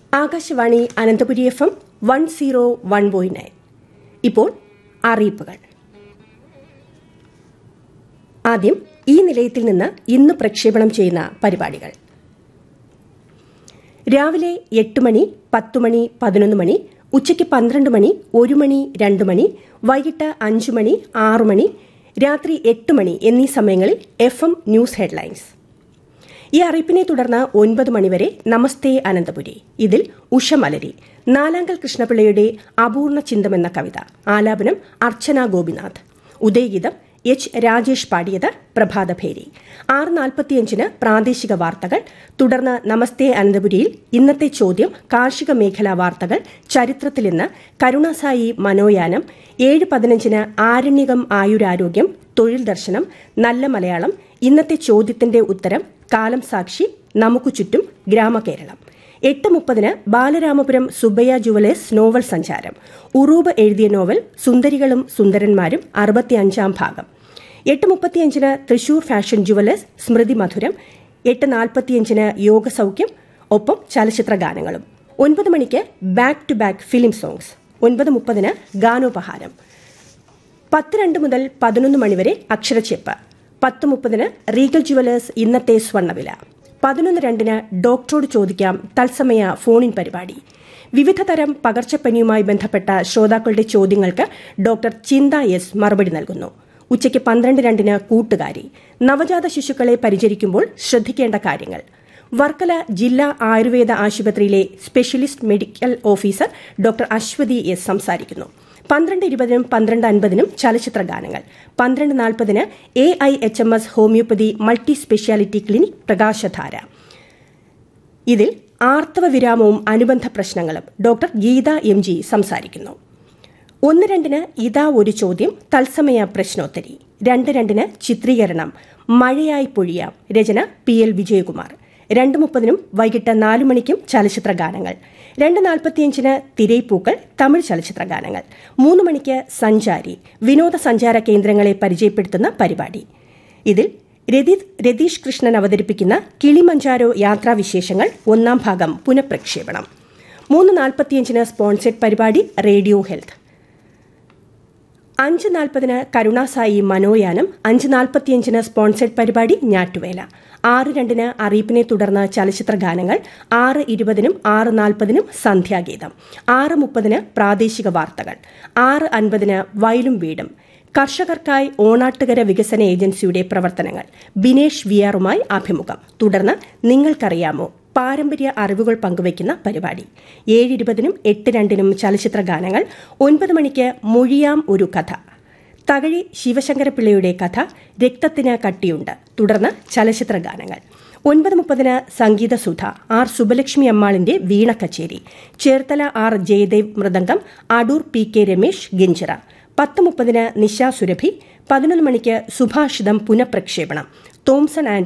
Akashvani Ananthapuri F M one zero one point nine ഇപ്പോൾ അറിയിപ്പുകൾ ആദ്യം ഈ നിലയത്തിൽ നിന്ന് ഇന്ന് പ്രക്ഷേപണം ചെയ്യുന്ന പരിപാടികൾ രാവിലെ എട്ട് മണി പത്ത് മണി പതിനൊന്ന് മണി ഉച്ചയ്ക്ക് പന്ത്രണ്ട് മണി ഒരു മണി രണ്ട് മണി വൈകിട്ട് അഞ്ച് മണി ആറു മണി രാത്രി എട്ട് മണി എന്നീ സമയങ്ങളിൽ എഫ് എം ന്യൂസ് ഹെഡ്ലൈൻസ് ഈ അറിയിപ്പിനെ തുടർന്ന് ഒൻപത് മണിവരെ നമസ്തേ അനന്തപുരി ഇതിൽ ഉഷമലരി നാലാങ്കൽ കൃഷ്ണപിള്ളയുടെ അപൂർണ ചിന്തമെന്ന കവിത ആലാപനം അർച്ചന ഗോപിനാഥ് ഉദയഗീതം എച്ച് രാജേഷ് പാടിയത് പ്രഭാതഭേരി ആറ് നാൽപ്പത്തിയഞ്ചിന് പ്രാദേശിക വാർത്തകൾ തുടർന്ന് നമസ്തേ അനന്തപുരിയിൽ ഇന്നത്തെ ചോദ്യം കാർഷിക മേഖലാ വാർത്തകൾ ചരിത്രത്തിൽ ഇന്ന് കരുണാസായി മനോയാനം ഏഴ് പതിനഞ്ചിന് ആരണ്യകം ആയുരാരോഗ്യം തൊഴിൽ ദർശനം നല്ല മലയാളം ഇന്നത്തെ ചോദ്യത്തിന്റെ ഉത്തരം കാലം സാക്ഷി നമുക്ക് ചുറ്റും ഗ്രാമകേരളം എട്ട് മുപ്പതിന് ബാലരാമപുരം സുബ്ബയ്യ ജുവലേഴ്സ് നോവൽ സഞ്ചാരം ഉറൂബ് എഴുതിയ നോവൽ സുന്ദരികളും സുന്ദരന്മാരും അറുപത്തിയഞ്ചാം ഭാഗം എട്ട് മുപ്പത്തിയഞ്ചിന് തൃശൂർ ഫാഷൻ ജുവലേഴ്സ് സ്മൃതി മധുരം എട്ട് നാൽപ്പത്തിയഞ്ചിന് യോഗസൌഖ്യം ഒപ്പം ചലച്ചിത്ര ഗാനങ്ങളും ഒൻപത് മണിക്ക് back to back film songs ഒൻപത് മുപ്പതിന് ഗാനോപഹാരം പത്ത് രണ്ട് മുതൽ പതിനൊന്ന് മണിവരെ അക്ഷരച്ചെപ്പ് പത്ത് മുപ്പതിന് റീഗൽ ജുവലേഴ്സ് ഇന്നത്തെ സ്വർണ്ണവില പതിനൊന്ന് രണ്ടിന് ഡോക്ടറോട് ചോദിക്കാം തത്സമയ ഫോണിൻ പരിപാടി വിവിധ തരം പകർച്ചപ്പനിയുമായി ബന്ധപ്പെട്ട ശ്രോതാക്കളുടെ ചോദ്യങ്ങൾക്ക് ഡോക്ടർ ചിന്ത എസ് മറുപടി നൽകുന്നു ഉച്ചയ്ക്ക് പന്ത്രണ്ട് രണ്ടിന് കൂട്ടുകാരി നവജാത ശിശുക്കളെ പരിചരിക്കുമ്പോൾ ശ്രദ്ധിക്കേണ്ട കാര്യങ്ങൾ വർക്കല ജില്ലാ ആയുർവേദ ആശുപത്രിയിലെ specialist medical officer doctor Aswathi S സംസാരിക്കുന്നു പന്ത്രണ്ട് ഇരുപതിനും പന്ത്രണ്ട് അൻപതിനും ചലച്ചിത്ര ഗാനങ്ങൾ പന്ത്രണ്ട് നാൽപ്പതിന് A I H M S homoeopathy multi speciality clinic Prakashadhara ഇതിൽ ആർത്തവ വിരാമവും അനുബന്ധ പ്രശ്നങ്ങളും ഡോക്ടർ ഗീത എം ജി സംസാരിക്കുന്നു ഒന്ന് രണ്ടിന് ഇതാ ഒരു ചോദ്യം തത്സമയ പ്രശ്നോത്തരി രണ്ട് രണ്ടിന് ചിത്രീകരണം മഴയായി പൊഴിയാം രചന പി എൽ വിജയകുമാർ രണ്ട് മുപ്പതിനും വൈകിട്ട് നാലു മണിക്കും ചലച്ചിത്ര ഗാനങ്ങൾ രണ്ട് നാൽപ്പത്തിയഞ്ചിന് തിരൈപ്പൂക്കൾ തമിഴ് ചലച്ചിത്ര ഗാനങ്ങൾ മൂന്ന് മണിക്ക് സഞ്ചാരി വിനോദസഞ്ചാര കേന്ദ്രങ്ങളെ പരിചയപ്പെടുത്തുന്ന പരിപാടി ഇതിൽ രതീഷ് കൃഷ്ണൻ അവതരിപ്പിക്കുന്ന കിളിമഞ്ചാരോ യാത്രാവിശേഷങ്ങൾ ഒന്നാം ഭാഗം പുനഃപ്രക്ഷേപണം മൂന്ന് നാൽപ്പത്തിയഞ്ചിന് സ്പോൺസേഡ് പരിപാടി റേഡിയോ ഹെൽത്ത് അഞ്ച് നാൽപ്പതിന് കരുണാസായി മനോയാനം അഞ്ച് നാൽപ്പത്തിയഞ്ചിന് സ്പോൺസേഡ് പരിപാടി ഞാറ്റുവേല ആറ് രണ്ടിന് അറിയിപ്പിനെ തുടർന്ന് ചലച്ചിത്ര ഗാനങ്ങൾ ആറ് ഇരുപതിനും ആറ് നാൽപ്പതിനും സന്ധ്യാഗീതം ആറ് മുപ്പതിന് പ്രാദേശിക വാർത്തകൾ ആറ് അൻപതിന് വയലും വീടും കർഷകർക്കായി ഓണാട്ടുകര വികസന ഏജൻസിയുടെ പ്രവർത്തനങ്ങൾ ബിനേഷ് വിയാറുമായി അഭിമുഖം തുടർന്ന് നിങ്ങൾക്കറിയാമോ പാരമ്പര്യ അറിവുകൾ പങ്കുവയ്ക്കുന്ന പരിപാടി ഏഴ് ഇരുപതിനും എട്ട് രണ്ടിനും ചലച്ചിത്ര ഗാനങ്ങൾ ഒൻപത് മണിക്ക് മൊഴിയാം ഒരു കഥ തകഴി ശിവശങ്കരപിള്ളയുടെ കഥ രക്തത്തിന് കട്ടിയുണ്ട് തുടർന്ന് ചലച്ചിത്ര ഗാനങ്ങൾ ഒൻപത് മുപ്പതിന് സംഗീതസുധ ആർ സുബലക്ഷ്മി അമ്മാളിന്റെ വീണ കച്ചേരി ചേർത്തല ആർ ജയദേവ് മൃദംഗം അടൂർ പി കെ രമേശ് ഗിഞ്ചിറ പത്ത് മുപ്പതിന് നിശാ സുരഭി പതിനൊന്ന് മണിക്ക് സുഭാഷിതം പുനഃപ്രക്ഷേപണം തോംസൺ ആൻഡ്